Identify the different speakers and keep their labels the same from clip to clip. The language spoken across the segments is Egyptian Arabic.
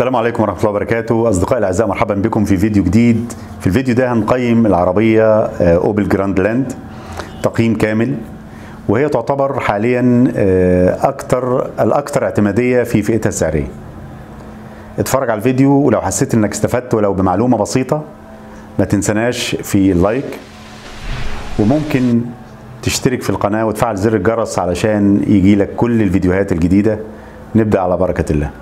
Speaker 1: السلام عليكم ورحمة الله وبركاته أصدقائي الأعزاء مرحبا بكم في فيديو جديد في الفيديو ده هنقيم العربية آه، أوبل جراند لاند تقييم كامل وهي تعتبر حاليا آه، أكتر الأكثر اعتمادية في فئتها السعرية اتفرج على الفيديو ولو حسيت انك استفدت ولو بمعلومة بسيطة ما تنسناش في اللايك وممكن تشترك في القناة وتفعل زر الجرس علشان يجي لك كل الفيديوهات الجديدة نبدأ على بركة الله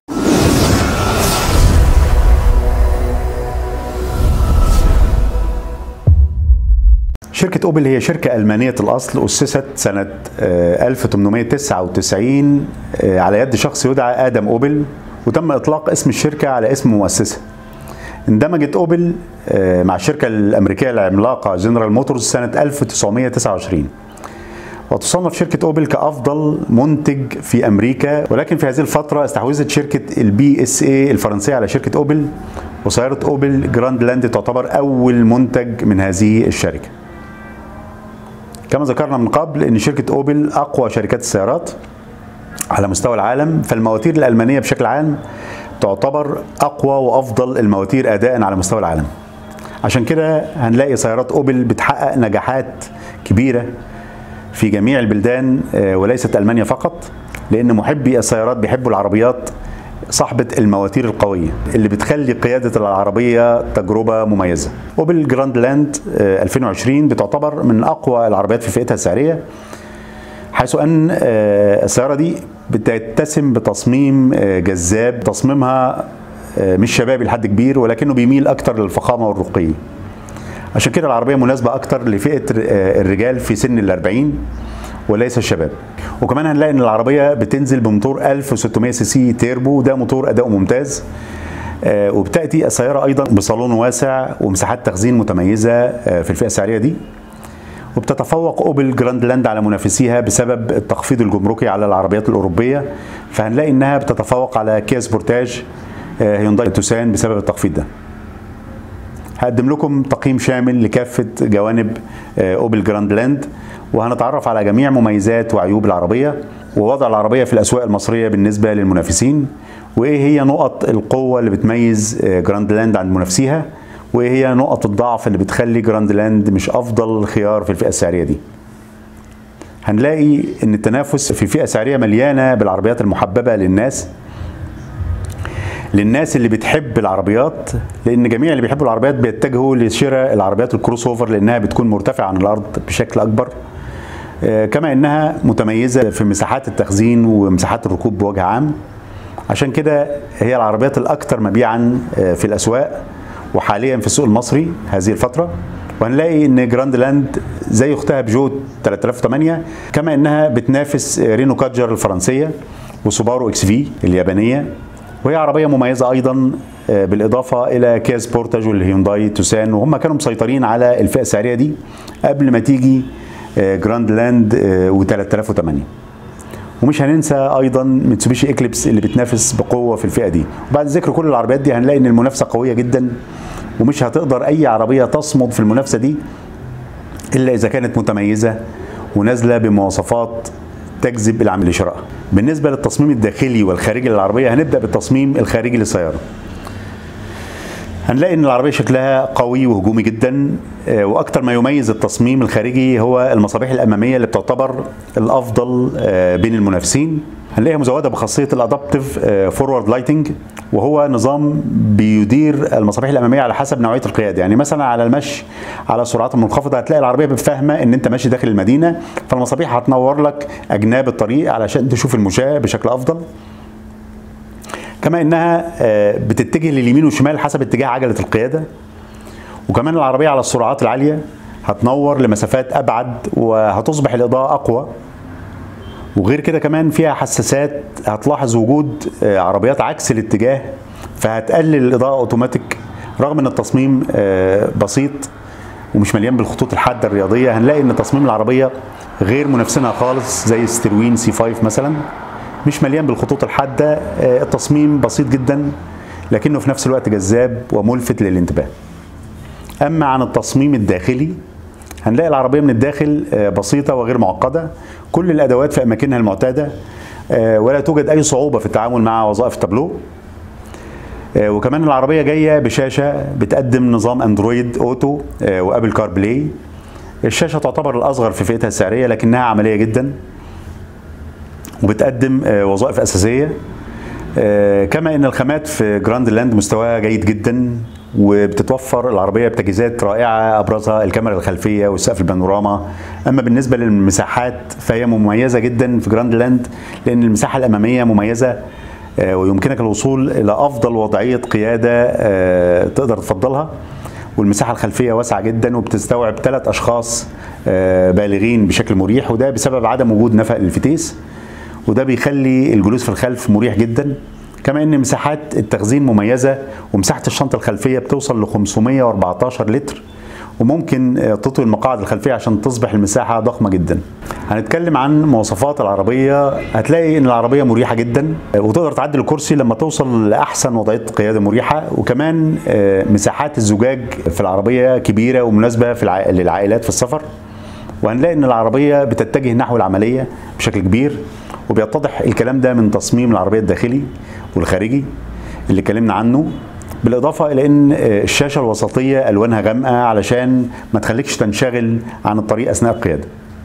Speaker 1: شركة أوبل هي شركة ألمانية الأصل أسست سنة آه، 1899 آه، على يد شخص يدعى آدم أوبل وتم إطلاق اسم الشركة على اسم مؤسسة اندمجت أوبل آه، مع الشركة الأمريكية العملاقة جنرال موتورز سنة 1929 وتصنف شركة أوبل كأفضل منتج في أمريكا ولكن في هذه الفترة استحوذت شركة البي اس اي الفرنسية على شركة أوبل وسيارة أوبل جراند لاند تعتبر أول منتج من هذه الشركة كما ذكرنا من قبل ان شركه اوبل اقوى شركات السيارات على مستوى العالم فالمواتير الالمانيه بشكل عام تعتبر اقوى وافضل المواتير اداء على مستوى العالم عشان كده هنلاقي سيارات اوبل بتحقق نجاحات كبيره في جميع البلدان آه، وليست المانيا فقط لان محبي السيارات بيحبوا العربيات صاحبة المواتير القوية اللي بتخلي قيادة العربية تجربة مميزة اوبل جراند لاند آه، 2020 بتعتبر من أقوى العربيات في فئتها السعرية حيث أن آه، السيارة دي بتتسم بتصميم آه، جذاب تصميمها آه، مش شبابي لحد كبير ولكنه بيميل أكتر للفخامة والرقي عشان كده العربية مناسبة أكتر لفئة آه، الرجال في سن الأربعين وليس الشباب وكمان هنلاقي ان العربيه بتنزل بموتور 1600 سي سي تيربو وده موتور اداؤه ممتاز آه، وبتاتي السياره ايضا بصالون واسع ومساحات تخزين متميزه آه، في الفئه السعريه دي وبتتفوق اوبل جراند لاند على منافسيها بسبب التخفيض الجمركي على العربيات الاوروبيه فهنلاقي انها بتتفوق على كيا سبورتاج آه، هيونداي توسان بسبب التخفيض ده هقدم لكم تقييم شامل لكافة جوانب آه، أوبل جراند لاند وهنتعرف على جميع مميزات وعيوب العربية ووضع العربية في الأسواق المصرية بالنسبة للمنافسين وإيه هي نقط القوة اللي بتميز آه، جراند لاند عن منافسيها وإيه هي نقط الضعف اللي بتخلي جراند لاند مش أفضل خيار في الفئة السعرية دي هنلاقي ان التنافس في فئه سعريه مليانه بالعربيات المحببه للناس للناس اللي بتحب العربيات لان جميع اللي بيحبوا العربيات بيتجهوا لشراء العربيات الكروس اوفر لانها بتكون مرتفعه عن الارض بشكل اكبر آه، كما انها متميزه في مساحات التخزين ومساحات الركوب بوجه عام عشان كده هي العربيات الاكثر مبيعا آه، في الاسواق وحاليا في السوق المصري هذه الفتره وهنلاقي ان جراند لاند زي اختها بجو 3008 كما انها بتنافس آه، رينو كاجر الفرنسيه وسوبارو اكس في اليابانيه وهي عربيه مميزه ايضا آه، بالاضافه الى كيا سبورتاج والهيونداي توسان وهم كانوا مسيطرين على الفئه السعريه دي قبل ما تيجي آه، جراند لاند و3008 ومش هننسى ايضا ميتسوبيشي اكليبس اللي بتنافس بقوه في الفئه دي وبعد ذكر كل العربيات دي هنلاقي ان المنافسه قويه جدا ومش هتقدر اي عربيه تصمد في المنافسه دي الا اذا كانت متميزه ونازله بمواصفات تجذب العامل لشرائها. بالنسبه للتصميم الداخلي والخارجي للعربيه هنبدا بالتصميم الخارجي للسياره. هنلاقي ان العربيه شكلها قوي وهجومي جدا آه، واكتر ما يميز التصميم الخارجي هو المصابيح الاماميه اللي بتعتبر الافضل آه، بين المنافسين هنلاقيها مزوده بخاصيه الادابتيف فورورد لايتنج وهو نظام بيدير المصابيح الاماميه على حسب نوعيه القياده يعني مثلا على المشي على السرعات المنخفضه هتلاقي العربيه فاهمه ان انت ماشي داخل المدينه فالمصابيح هتنور لك اجناب الطريق علشان تشوف المشاة بشكل افضل كما انها آه، بتتجه لليمين والشمال حسب اتجاه عجله القياده وكمان العربيه على السرعات العاليه هتنور لمسافات ابعد وهتصبح الاضاءه اقوى وغير كده كمان فيها حساسات هتلاحظ وجود آه، عربيات عكس الاتجاه فهتقلل الاضاءه اوتوماتيك رغم ان التصميم آه، بسيط ومش مليان بالخطوط الحاده الرياضيه هنلاقي ان تصميم العربيه غير منافسينها خالص زي ستيروين سي 5 مثلا مش مليان بالخطوط الحاده آه، التصميم بسيط جدا لكنه في نفس الوقت جذاب وملفت للانتباه اما عن التصميم الداخلي هنلاقي العربيه من الداخل آه، بسيطه وغير معقده كل الادوات في اماكنها المعتاده آه، ولا توجد اي صعوبه في التعامل مع وظائف التابلو آه، وكمان العربيه جايه بشاشه بتقدم نظام اندرويد اوتو آه، وابل كار بلاي الشاشه تعتبر الاصغر في فئتها السعريه لكنها عمليه جدا وبتقدم آه، وظائف اساسيه آه، كما ان الخامات في جراند لاند مستواها جيد جدا وبتتوفر العربيه بتجهيزات رائعه ابرزها الكاميرا الخلفيه والسقف البانوراما اما بالنسبه للمساحات فهي مميزه جدا في جراند لاند لان المساحه الاماميه مميزه آه، ويمكنك الوصول الى افضل وضعيه قياده آه، تقدر تفضلها والمساحه الخلفيه واسعه جدا وبتستوعب ثلاث اشخاص آه، بالغين بشكل مريح وده بسبب عدم وجود نفق للفتيس وده بيخلي الجلوس في الخلف مريح جدا كما ان مساحات التخزين مميزه ومساحه الشنطه الخلفيه بتوصل ل 514 لتر وممكن آه، تطوي المقاعد الخلفيه عشان تصبح المساحه ضخمه جدا. هنتكلم عن مواصفات العربيه هتلاقي ان العربيه مريحه جدا آه، وتقدر تعدل الكرسي لما توصل لاحسن وضعيه قياده مريحه وكمان آه، مساحات الزجاج في العربيه كبيره ومناسبه في الع... للعائلات في السفر. وهنلاقي ان العربيه بتتجه نحو العمليه بشكل كبير وبيتضح الكلام ده من تصميم العربيه الداخلي والخارجي اللي اتكلمنا عنه بالاضافه الى ان الشاشه الوسطيه الوانها غامقه علشان ما تخليكش تنشغل عن الطريق اثناء القياده.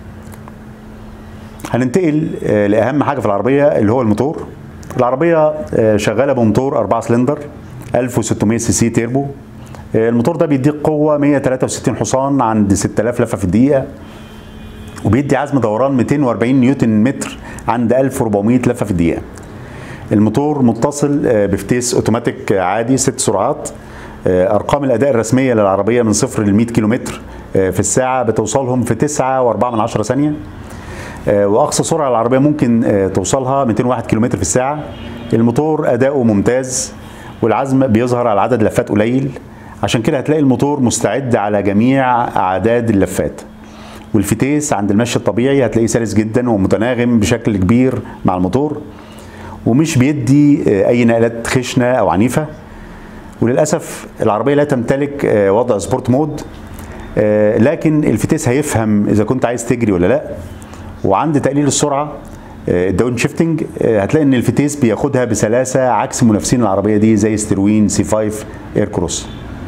Speaker 1: هننتقل آه، لاهم حاجه في العربيه اللي هو الموتور. العربيه آه، شغاله بموتور 4 سلندر 1600 سي سي تيربو. آه، الموتور ده بيديك قوه 163 حصان عند 6000 لفه في الدقيقه وبيدي عزم دوران 240 نيوتن متر عند 1400 لفه في الدقيقه. الموتور متصل آه، بفتيس اوتوماتيك آه، عادي ست سرعات آه، ارقام الاداء الرسميه للعربيه من صفر ل 100 كيلومتر آه، في الساعه بتوصلهم في 9.4 من عشرة ثانيه آه، واقصى سرعه العربيه ممكن آه، توصلها 201 كيلومتر في الساعه الموتور اداؤه ممتاز والعزم بيظهر على عدد لفات قليل عشان كده هتلاقي الموتور مستعد على جميع اعداد اللفات والفتيس عند المشي الطبيعي هتلاقيه سلس جدا ومتناغم بشكل كبير مع الموتور ومش بيدي آه، اي نقلات خشنه او عنيفه وللاسف العربيه لا تمتلك آه، وضع سبورت مود آه، لكن الفتيس هيفهم اذا كنت عايز تجري ولا لا وعند تقليل السرعه آه، الداون شيفتنج آه، هتلاقي ان الفتيس بياخدها بسلاسه عكس منافسين العربيه دي زي ستروين سي 5 اير كروس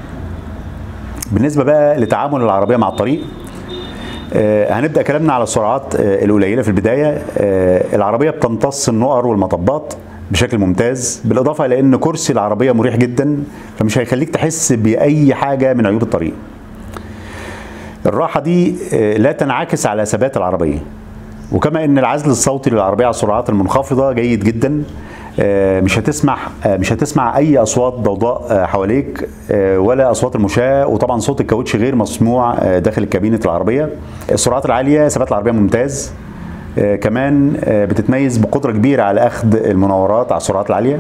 Speaker 1: بالنسبه بقى لتعامل العربيه مع الطريق آه، هنبدا كلامنا على السرعات آه، القليله في البدايه آه، العربيه بتمتص النقر والمطبات بشكل ممتاز بالاضافه الى ان كرسي العربيه مريح جدا فمش هيخليك تحس باي حاجه من عيوب الطريق الراحه دي آه، لا تنعكس على ثبات العربيه وكما ان العزل الصوتي للعربيه على السرعات المنخفضه جيد جدا آه، مش هتسمع آه، مش هتسمع اي اصوات ضوضاء آه، حواليك آه، ولا اصوات المشاة وطبعا صوت الكاوتش غير مسموع آه، داخل كابينه العربيه السرعات العاليه ثبات العربيه ممتاز آه، كمان آه، بتتميز بقدره كبيره على اخذ المناورات على السرعات العاليه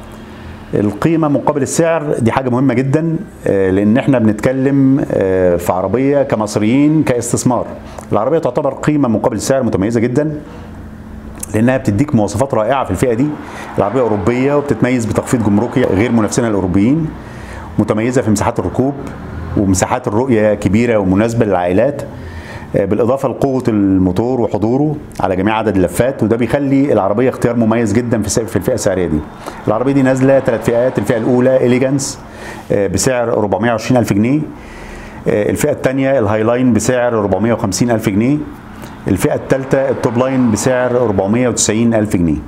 Speaker 1: القيمة مقابل السعر دي حاجة مهمة جدا آه، لأن احنا بنتكلم آه، في عربية كمصريين كاستثمار العربية تعتبر قيمة مقابل السعر متميزة جدا لأنها بتديك مواصفات رائعة في الفئة دي العربية أوروبية وبتتميز بتخفيض جمركي غير منافسينها الأوروبيين متميزة في مساحات الركوب ومساحات الرؤية كبيرة ومناسبة للعائلات آه، بالإضافة لقوة الموتور وحضوره على جميع عدد اللفات وده بيخلي العربية اختيار مميز جدا في في الفئة السعرية دي العربية دي نازلة ثلاث فئات الفئة الأولى إليجانس بسعر 420 ألف جنيه آه، الفئة الثانية الهاي لاين بسعر 450 ألف جنيه الفئة الثالثة التوب لاين بسعر 490 ألف جنيه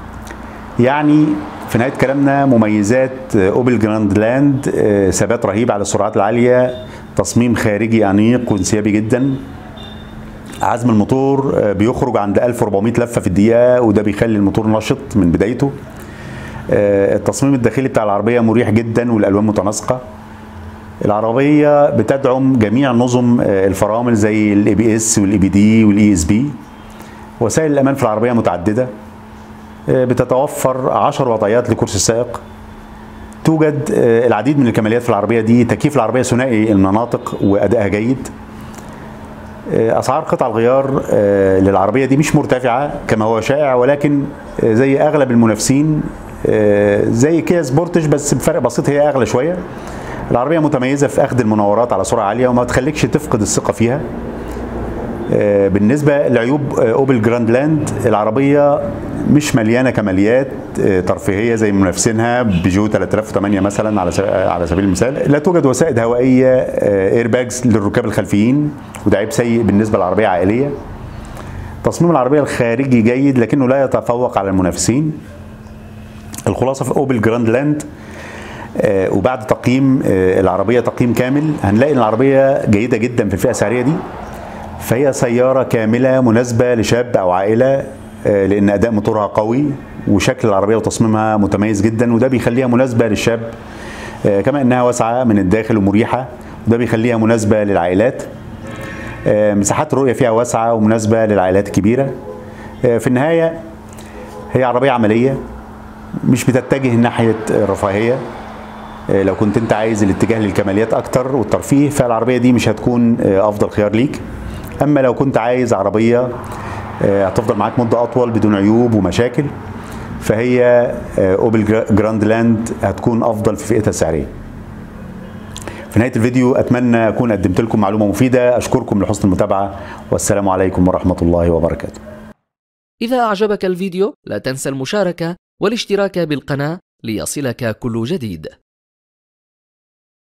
Speaker 1: يعني في نهاية كلامنا مميزات آه، أوبل جراند لاند آه، ثبات رهيب على السرعات العالية تصميم خارجي أنيق وانسيابي جدا عزم الموتور آه، بيخرج عند 1400 لفة في الدقيقة وده بيخلي الموتور نشط من بدايته آه، التصميم الداخلي بتاع العربية مريح جدا والألوان متناسقة العربية بتدعم جميع نظم آه، الفرامل زي الاي بي اس والاي بي دي والاي اس بي وسائل الأمان في العربية متعددة آه، بتتوفر 10 وضعيات لكرسي السائق توجد آه، العديد من الكماليات في العربية دي تكييف العربية ثنائي المناطق وأدائها جيد آه، اسعار قطع الغيار آه، للعربيه دي مش مرتفعه كما هو شائع ولكن آه، زي اغلب المنافسين آه، زي كيا سبورتج بس بفرق بسيط هي اغلى شويه العربيه متميزه في اخذ المناورات على سرعه عاليه وما تخليكش تفقد الثقه فيها آه، بالنسبه لعيوب آه، اوبل جراند لاند العربيه مش مليانه كماليات آه، ترفيهيه زي منافسينها بيجو 3008 مثلا على سب- آه، على سبيل المثال لا توجد وسائد هوائيه اير باجز للركاب الخلفيين وده عيب سيء بالنسبه للعربيه عائليه تصميم العربيه الخارجي جيد لكنه لا يتفوق على المنافسين الخلاصه في اوبل جراند لاند آه، وبعد تقييم آه، العربيه تقييم كامل هنلاقي ان العربيه جيده جدا في الفئه السعريه دي فهي سياره كامله مناسبه لشاب او عائله آه، لان اداء موتورها قوي وشكل العربيه وتصميمها متميز جدا وده بيخليها مناسبه للشاب آه، كما انها واسعه من الداخل ومريحه وده بيخليها مناسبه للعائلات آه، مساحات الرؤيه فيها واسعه ومناسبه للعائلات الكبيره آه، في النهايه هي عربيه عمليه مش بتتجه ناحيه الرفاهيه آه، لو كنت انت عايز الاتجاه للكماليات اكتر والترفيه فالعربيه دي مش هتكون آه، افضل خيار ليك اما لو كنت عايز عربيه آه، هتفضل معاك مده اطول بدون عيوب ومشاكل فهي آه، اوبل جرا- جراند لاند هتكون افضل في فئتها السعريه في نهايه الفيديو اتمنى اكون قدمت لكم معلومه مفيده اشكركم لحسن المتابعه والسلام عليكم ورحمه الله وبركاته
Speaker 2: إذا أعجبك الفيديو لا تنسى المشاركة والاشتراك بالقناة ليصلك كل جديد